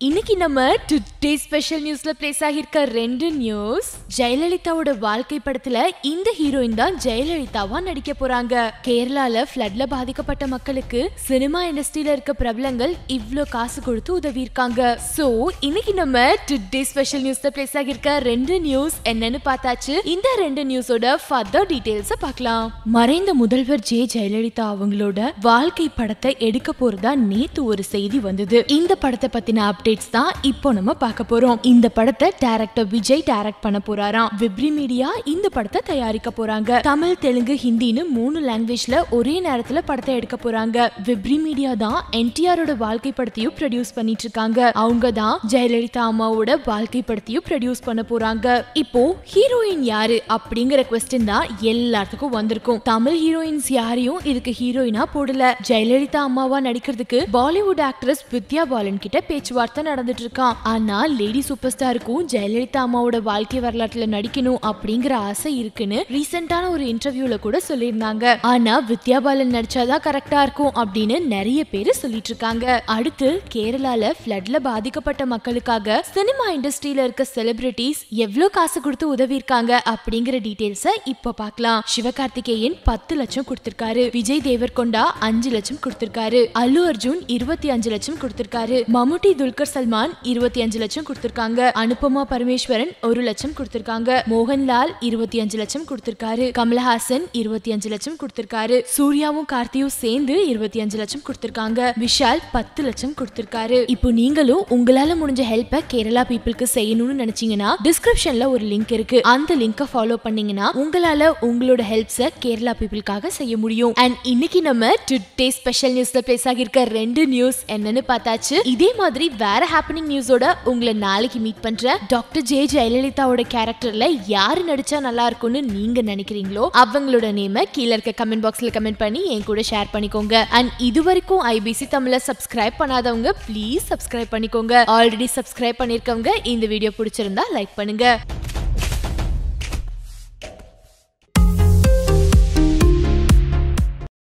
இன்னைக்கு நம்ம today special நியூஸ்ல பிளேஸ் ஆகியிருக்க ரெண்டு நியூஸ் ஜெயலலிதாவோட வாழ்க்கை படத்துல இந்த ஹீரோயின் தான் ஜெயலலிதாவா நடிக்க போறாங்க கேரளால ஃப்ளட்ல பாதிக்கப்பட்ட மக்களுக்கு சினிமா இண்டஸ்ட்ரியில இருக்க பிரபலங்கள் இவ்ளோ காசு கொடுத்து உதவி இருக்காங்க சோ இன்னைக்கு நம்ம டுடே ஸ்பெஷல் நியூஸ்ல பிளேஸ் ஆகியிருக்க ரெண்டு நியூஸ் என்னன்னு பார்த்தாச்சு இந்த ரெண்டு நியூஸோட ஃபர்தர் டீடைல்ஸ பார்க்கலாம் மறைந்த முதல்வர் ஜெ ஜெயலலிதா அவங்களோட வாழ்க்கை படத்தை எடுக்க போறதா நேத்து ஒரு செய்தி வந்தது இந்த படத்தை பத்தின அப்டேட்ஸ் தான் இப்போ நம்ம பார்க்க போறோம் இந்த படத்தை டைரக்டர் விஜய் டைரக்ட் பண்ண போறாராம் விப்ரி மீடியா இந்த படத்தை தயாரிக்க போறாங்க தமிழ் தெலுங்கு ஹிந்தின்னு மூணு லாங்குவேஜ்ல ஒரே நேரத்துல படத்தை எடுக்க போறாங்க விப்ரி மீடியா தான் என்டிஆரோட வாழ்க்கை படத்தையும் ப்ரொடியூஸ் பண்ணிட்டு இருக்காங்க அவங்க தான் ஜெயலலிதா அம்மாவோட வாழ்க்கை படத்தையும் ப்ரொடியூஸ் பண்ண போறாங்க இப்போ ஹீரோயின் யாரு அப்படிங்கிற கொஸ்டின் தான் எல்லாத்துக்கும் வந்திருக்கும் தமிழ் ஹீரோயின்ஸ் யாரையும் இதுக்கு ஹீரோயினா போடல ஜெயலலிதா அம்மாவா நடிக்கிறதுக்கு பாலிவுட் ஆக்ட்ரஸ் வித்யா பாலன் கிட்ட பேச்சுவார்த்தை நடந்துட்டு இருக்கான் ஆனா லேடி சூப்பர் ஸ்டாருக்கும் ஜெயலலிதா அம்மாவோட வாழ்க்கை வரலாற்றுல நடிக்கணும் அப்படிங்கிற ஆசை இருக்குன்னு ரீசெண்டான ஒரு இன்டர்வியூல கூட சொல்லியிருந்தாங்க ஆனா வித்யா பாலன் நடிச்சாதான் கரெக்டா இருக்கும் அப்படின்னு நிறைய பேர் சொல்லிட்டு இருக்காங்க அடுத்து கேரளால ஃப்ளட்ல பாதிக்கப்பட்ட மக்களுக்காக சினிமா இண்டஸ்ட்ரியில இருக்க செலிபிரிட்டிஸ் எவ்வளவு காசு கொடுத்து உதவி இருக்காங்க அப்படிங்கிற டீடைல்ஸ இப்ப பார்க்கலாம் சிவகார்த்திகேயன் பத்து லட்சம் கொடுத்திருக்காரு விஜய் தேவர்கொண்டா அஞ்சு லட்சம் கொடுத்திருக்காரு அல்லு அர்ஜுன் இருபத்தி அஞ்சு லட்சம் கொடுத்திருக்காரு மம்முட்டி துல்கர் சல்மான் இருபத்தி அஞ்சு லட்சம் கொடுத்திருக்காங்க அனுபமா பரமேஸ்வரன் ஒரு லட்சம் கொடுத்திருக்காங்க மோகன்லால் இருபத்தி அஞ்சு லட்சம் கொடுத்திருக்காரு கமலஹாசன் இருபத்தி அஞ்சு லட்சம் கொடுத்திருக்காரு சூர்யாவும் கார்த்தியும் சேர்ந்து இருபத்தி அஞ்சு லட்சம் கொடுத்திருக்காங்க விஷால் பத்து லட்சம் கொடுத்திருக்காரு இப்போ நீங்களும் உங்களால முடிஞ்ச ஹெல்ப்பை கேரளா பீப்புளுக்கு செய்யணும்னு நினைச்சீங்கன்னா டிஸ்கிரிப்ஷன்ல ஒரு லிங்க் இருக்கு அந்த லிங்கை ஃபாலோ பண்ணீங்கன்னா உங்களால உங்களோட ஹெல்ப்ஸை கேரளா பீப்புளுக்காக செய்ய முடியும் அண்ட் இன்னைக்கு நம்ம டுடே ஸ்பெஷல் நியூஸ்ல பிளேஸ் ஆகியிருக்க ரெண்டு நியூஸ் என்னன்னு பார்த்தாச்சு இதே மாதிரி வேற ஹாப்பனிங் நியூஸோட உங்களை நாளைக்கு மீட் பண்றேன் டாக்டர் ஜே ஜெயலலிதாவோட கேரக்டர்ல யாரு நடிச்சா நல்லா இருக்கும்னு நீங்க நினைக்கிறீங்களோ அவங்களோட நேம கீழே இருக்க கமெண்ட் பாக்ஸ்ல கமெண்ட் பண்ணி என் கூட ஷேர் பண்ணிக்கோங்க அண்ட் இது வரைக்கும் ஐபிசி தமிழ சப்ஸ்கிரைப் பண்ணாதவங்க ப்ளீஸ் சப்ஸ்கிரைப் பண்ணிக்கோங்க ஆல்ரெடி சப்ஸ்கிரைப் பண்ணிருக்கவங்க இந்த வீடியோ பிடிச்சிருந்தா லைக் பண்ணுங்க